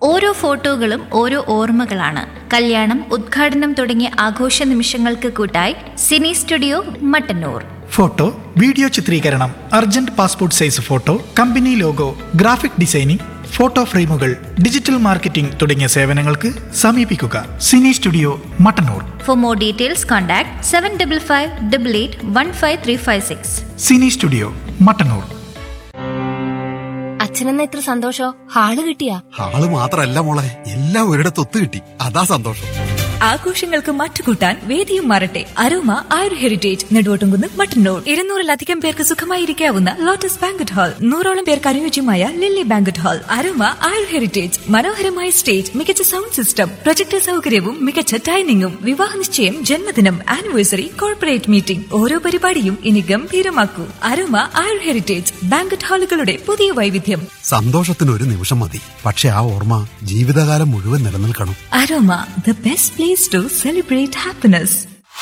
ഓരോ ഫോട്ടോകളും ഓരോ ഓർമ്മകളാണ് കല്യാണം ഉദ്ഘാടനം തുടങ്ങിയ ആഘോഷ നിമിഷങ്ങൾക്ക് കൂട്ടായി cine studio Mattannur photo video ചിത്രീകരണം urgent passport size photo company logo graphic designing photo ഫ്രെയിമുകൾ ഡിജിറ്റൽ മാർക്കറ്റിംഗ് തുടങ്ങിയ സേവനങ്ങൾക്ക് സമീപിക്കുക cine studio Mattannur for more details contact seven double five double eight one five three five six cine studio Mattannur അച്ഛനെന്ന ഇത്ര സന്തോഷോ hall കിട്ടിയാ ആള് മാത്രല്ല മോളെ എല്ലാം ഒരിടത്ത് ഒത്തു കിട്ടി അതാ സന്തോഷം ആഘോഷങ്ങൾക്ക് മാറ്റുകൂട്ടാൻ വേദിയും മാറട്ടെ അരോമ ആയുർ ഹെറിറ്റേജ് നെടുവോട്ടുംകുന്ന് മട്ടന്നൂർ ഇരുന്നൂറിലധികം പേർക്ക് സുഖമായിരിക്കാവുന്ന ലോട്ടസ് ബാങ്കറ്റ് ഹാൾ നൂറോളം പേർക്ക് അനുയോജ്യമായ lily banquet hall Aroma Ayur heritage മനോഹരമായ സ്റ്റേജ് മികച്ച സൗണ്ട് സിസ്റ്റം പ്രൊജക്ടർ സൗകര്യവും മികച്ച ഡൈനിങ്ങും വിവാഹ നിശ്ചയം ജന്മദിനം ആനിവേഴ്സറി കോർപ്പറേറ്റ് മീറ്റിംഗ് ഓരോ പരിപാടിയും ഇനി ഗംഭീരമാക്കൂ അരോമ ആയുർ ഹെറിറ്റേജ് ബാങ്കറ്റ് ഹാളുകളുടെ പുതിയ വൈവിധ്യം സന്തോഷത്തിന് ഒരു നിമിഷം മതി പക്ഷെ ആ ഓർമ്മ ജീവിതകാലം മുഴുവൻ നിലനിൽക്കണം Aroma the best place to celebrate happiness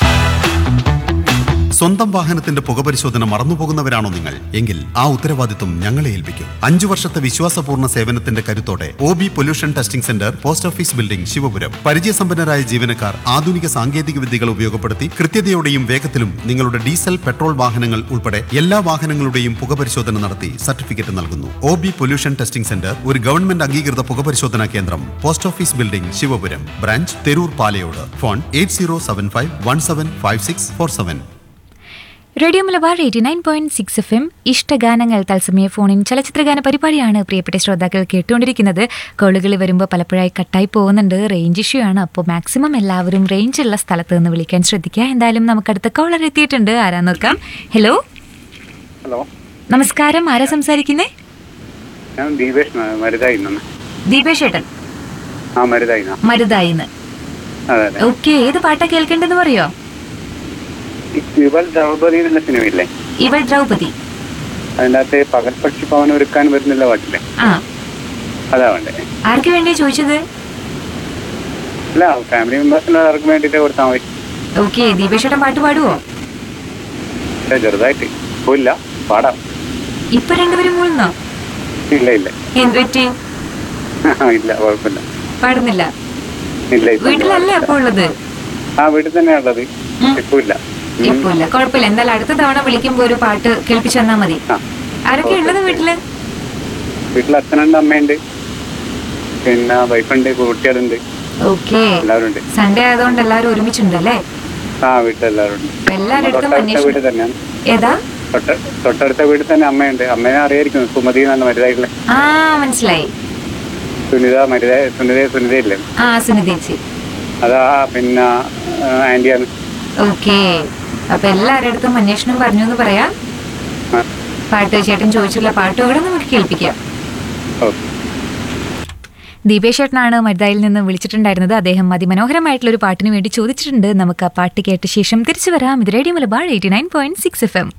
സ്വന്തം വാഹനത്തിന്റെ പുകപരിശോധന മറന്നുപോകുന്നവരാണോ നിങ്ങൾ എങ്കിൽ ആ ഉത്തരവാദിത്വം ഞങ്ങളെ ഏൽപ്പിക്കും അഞ്ചു വർഷത്തെ വിശ്വാസപൂർണ്ണ സേവനത്തിന്റെ കരുത്തോടെ O B pollution testing centre post office building Sivapuram പരിചയസമ്പന്നരായ ജീവനക്കാർ ആധുനിക സാങ്കേതിക വിദ്യകൾ ഉപയോഗപ്പെടുത്തി കൃത്യതയോടെയും വേഗത്തിലും നിങ്ങളുടെ ഡീസൽ പെട്രോൾ വാഹനങ്ങൾ ഉൾപ്പെടെ എല്ലാ വാഹനങ്ങളുടെയും പുകപരിശോധന നടത്തി സർട്ടിഫിക്കറ്റ് നൽകുന്നു O B pollution testing centre ഒരു ഗവൺമെന്റ് അംഗീകൃത പുകപരിശോധനാ കേന്ദ്രം post office building Sivapuram branch Theroor Palayode phone eight zero seven five one seven five six four seven radio Malabar eighty nine point six F M ഇഷ്ടഗാനങ്ങൾ തത്സമയ ഫോണിൻ ചലച്ചിത്രഗാന പരിപാടിയാണ് പ്രിയപ്പെട്ട ശ്രോതാക്കൾ കേട്ടുകൊണ്ടിരിക്കുന്നത് കോളുകൾ വരുമ്പോൾ പലപ്പോഴായി കട്ടായി പോകുന്നുണ്ട് റേഞ്ച് ഇഷ്യൂ ആണ് അപ്പോൾ മാക്സിമം എല്ലാവരും റേഞ്ച് ഉള്ള സ്ഥലത്ത് നിന്ന് വിളിക്കാൻ ശ്രദ്ധിക്കുക എന്തായാലും നമുക്ക് അടുത്ത കോളർ എത്തിയിട്ടുണ്ട് ആരാ നോക്കാം ഹലോ ഹലോ നമസ്കാരം ആരാ സംസാരിക്കുന്നേ ഞാൻ ദീപേഷ് മരുതായി നിന്ന് ദീപേഷ് ഏട്ടൻ ആ മരുതായി മരുതായിന്ന് അതെ അതെ ഓക്കെ ഏത് പാട്ടാ കേൾക്കേണ്ടതെന്ന് പറയോ ഈ ഇവൾ ദ്രൗപദി എന്നുള്ള സിനിമയില്ലേ ഇവൾ ദ്രൗപദി അതിൻ്റെ അകത്ത് പകൽപക്ഷി ഭവൻ ഒരുക്കാൻ വരുന്നില്ല പാട്ടില്ലേ ആ അതാ വേണ്ടേ ആർക്ക് വേണ്ടിയാ ചോദിച്ചത് അല്ല ഫാമിലി മെമ്പേഴ്സിന് അവർക്ക് വേണ്ടിയിട്ട് കൊടുത്താൽ മതി ഓക്കെ ദീപേഷ് ഏട്ടൻ പാട്ട് പാടുവോ പക്ഷേ ചെറുതായിട്ട് പോയില്ല പാടാം ഇപ്പൊ രണ്ടുപേരും മൂന്നോ ഇല്ല ഇല്ല എന്ത് പറ്റി ഇല്ല കുഴപ്പമില്ല പാടുന്നില്ല ഇല്ല ഇപ്പൊ വീട്ടിലല്ലേ അപ്പൊ ഉള്ളത് ആ വീട്ടിൽ തന്നെയാ ഉള്ളത് ഇപ്പൊ ഇല്ല ഉം. ഇപ്പൊ ഇല്ല കുഴപ്പമില്ല എന്തായാലും അടുത്ത തവണ വിളിക്കുമ്പോ ഒരു പാട്ട് കേൾപ്പിച്ചു തന്നാ മതി ആ ആരൊക്കെ ഉള്ളത് വീട്ടില് വീട്ടിൽ അച്ഛനുണ്ട് അമ്മയുണ്ട് പിന്നെ വൈഫുണ്ട് കുട്ടികളുണ്ട് ഓക്കെ എല്ലാവരും ഉണ്ട് സൺഡേ ആയതുകൊണ്ട് എല്ലാവരും ഒരുമിച്ചുണ്ടല്ലേ ആ വീട്ടിലെല്ലാവരും ഉണ്ട് അപ്പൊ എല്ലാവരുടെ അടുത്തും തൊട്ടടുത്ത വീട്ടിൽ അന്വേഷണം തന്നെയാണ് ഏതാ തൊട്ട തൊട്ടടുത്ത വീട്ടിൽ തന്നെ അമ്മയുണ്ട് അമ്മേനെ അറിയായിരിക്കും സുമതി നല്ല മരുതായിട്ടുള്ള ആ മനസ്സിലായി സുനിത മരുത സുനിത സുനിത ഇല്ലേ ആ സുനിതേച്ചി അതാ പിന്നെ ആന്റിയാണ് ഓക്കെ അപ്പൊ എല്ലാവരുടെ അടുത്തും അന്വേഷണം പറഞ്ഞു എന്ന് പറയാം ആ പാട്ട് ചേട്ടൻ ചോദിച്ചിട്ടുള്ള പാട്ട് കൂടെ നമുക്ക് കേൾപ്പിക്കാം ഓക്കെ ദീപേഷ് ചേട്ടനാണ് മരുതായിൽ നിന്ന് വിളിച്ചിട്ടുണ്ടായിരുന്നത് അദ്ദേഹം അതിമനോഹരമായിട്ടുള്ള ഒരു പാട്ടിന് വേണ്ടി ചോദിച്ചിട്ടുണ്ട് നമുക്ക് ആ പാട്ട് കേട്ട ശേഷം തിരിച്ചു വരാം ഇത് radio Malabar eighty nine point six F M